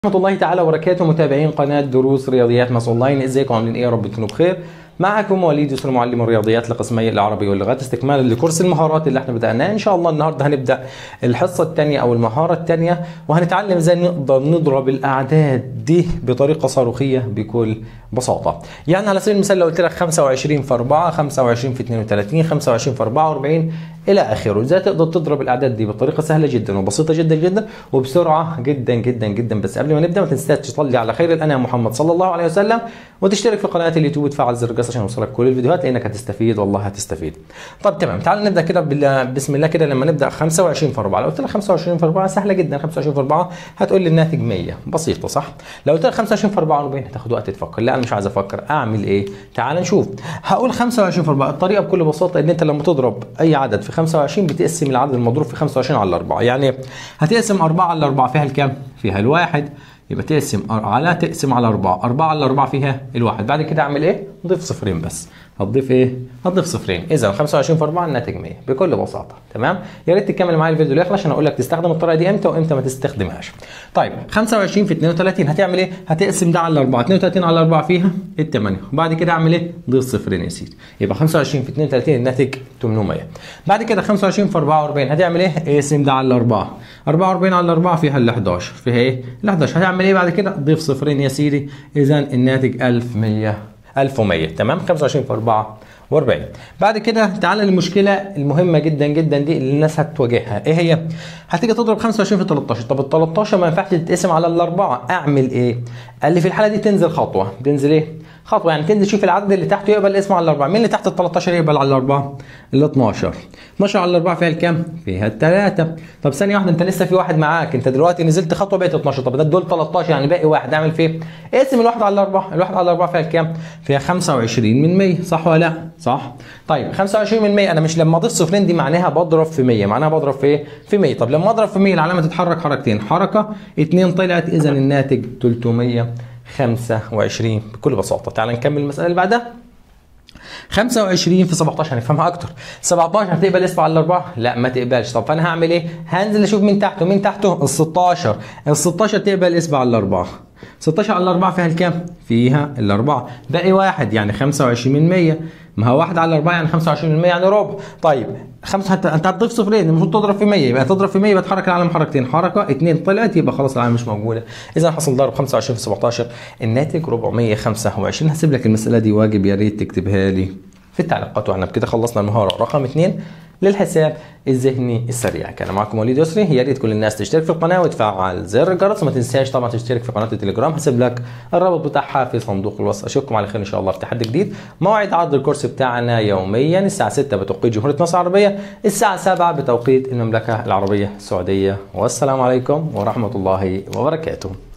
ورحمة الله تعالى وبركاته متابعين قناة دروس رياضيات ماس اونلاين ازيكم عاملين ايه يا رب تكونوا بخير معكم وليد يسر معلم الرياضيات لقسمي العربي واللغات استكمالا لكورس المهارات اللي احنا بدأناه ان شاء الله النهارده هنبدأ الحصة الثانية او المهارة الثانية وهنتعلم ازاي نقدر نضرب الاعداد دي بطريقة صاروخية بكل بساطة يعني على سبيل المثال لو قلت لك 25 في 4 25 في 32 25 في 44 الى اخره ازاي تقدر تضرب الاعداد دي بطريقه سهله جدا وبسيطه جدا جدا وبسرعه جدا جدا جدا بس قبل ما نبدا ما تنساش تصلي على خير الانام محمد صلى الله عليه وسلم وتشترك في قناه اليوتيوب وتفعل زر الجرس عشان يوصلك كل الفيديوهات لانك هتستفيد والله هتستفيد طب تمام تعال نبدا كده بسم الله كده لما نبدا 25 في 4 لو قلت لك 25 في 4 سهله جدا 25 في 4 هتقول لي الناتج 100 بسيطه صح لو قلت لك 25 في 44 هتاخد وقت تفكر لا انا مش عايز افكر اعمل ايه تعال نشوف هقول 25 في 4 الطريقه بكل بساطه ان انت لما تضرب اي عدد في 25 بتقسم تقسم العدد المضروب في 25 على 4 يعني هتقسم 4 على 4 فيها الكام؟ فيها الواحد يبقى تقسم على تقسم على 4 4 على 4 فيها الواحد بعد كده اعمل ايه؟ نضيف صفرين بس هتضيف ايه؟ هتضيف صفرين اذا 25 في 4 الناتج 100 بكل بساطه تمام؟ يا ريت تكمل معايا الفيديو للاخر عشان اقول لك تستخدم الطريقه دي امتى وامتى ما تستخدمهاش. طيب 25 في 32 هتعمل ايه؟ هتقسم ده على 4 32 على 4 فيها ال 8 وبعد كده اعمل ايه؟ ضيف صفرين يا سيدي يبقى 25 في 32 الناتج 800 بعد كده 25 في 44 هتعمل ايه؟ اقسم ده على 4 44 على 4 فيها ال 11 فيها ايه؟ ال 11 هتعمل ايه بعد كده؟ ضيف صفرين يا سيدي اذا الناتج 1100 1100 تمام 25 في 4 و40 بعد كده تعالى للمشكله المهمه جدا جدا دي اللي الناس هتواجهها ايه هي هتيجي تضرب 25 في 13 طب ال 13 ما ينفعش تتقسم على الاربعه اعمل ايه قال لي في الحاله دي تنزل خطوه تنزل ايه خطوه يعني تنزل شوف العدد اللي تحته يقبل اسمه على الاربعه مين اللي تحت ال 13 يقبل على الاربعه ال 12 12 على الاربعه فيها الكام فيها الثلاثه طب ثانيه واحده انت لسه في واحد معاك انت دلوقتي نزلت خطوه بقت 12 طب ده دول 13 يعني باقي واحد اعمل فيه اقسم الواحد على الاربعه الواحد على الاربعه فيها الكام فيها 25 من 100 صح ولا لا صح طيب 25 من 100 انا مش لما اضيف صفرين دي معناها بضرب في 100 معناها بضرب في ايه في 100 طب لما اضرب في 100 العلامه تتحرك حركتين حركه 2 طلعت اذا الناتج 300 25 بكل بساطة تعال نكمل المسألة اللي بعدها 25 في 17 هنفهمها اكتر 17 هتقبل اسم على الاربعه لا ما تقبلش طب فانا هعمل ايه هنزل اشوف مين تحته مين تحته ال 16 ال 16 تقبل اسم على الاربعه 16 على الاربعه فيها الكام فيها الاربعه باقي واحد يعني 25 من 100 ما هو واحد على الاربعه يعني 25 من 100 يعني ربع طيب خمسة هت... انت هتضيف صفرين المفروض تضرب في 100 يبقى تضرب في 100 يبقى تحرك العلامه حركتين حركه اثنين طلعت يبقى خلاص العلامه مش موجوده اذا حصل ضرب 25 في 17 الناتج 425 هسيب لك المساله دي واجب يا ريت تكتبها لي في التعليقات واحنا بكده خلصنا المهاره رقم اثنين للحساب الذهني السريع كان معكم وليد يسري يا ريت كل الناس تشترك في القناه وتفعل زر الجرس وما تنساش طبعا تشترك في قناه التليجرام هسيب لك الرابط بتاعها في صندوق الوصف اشوفكم على خير ان شاء الله في تحدي جديد موعد عرض الكورس بتاعنا يوميا الساعه 6 بتوقيت جمهوريه مصر العربيه الساعه 7 بتوقيت المملكه العربيه السعوديه والسلام عليكم ورحمه الله وبركاته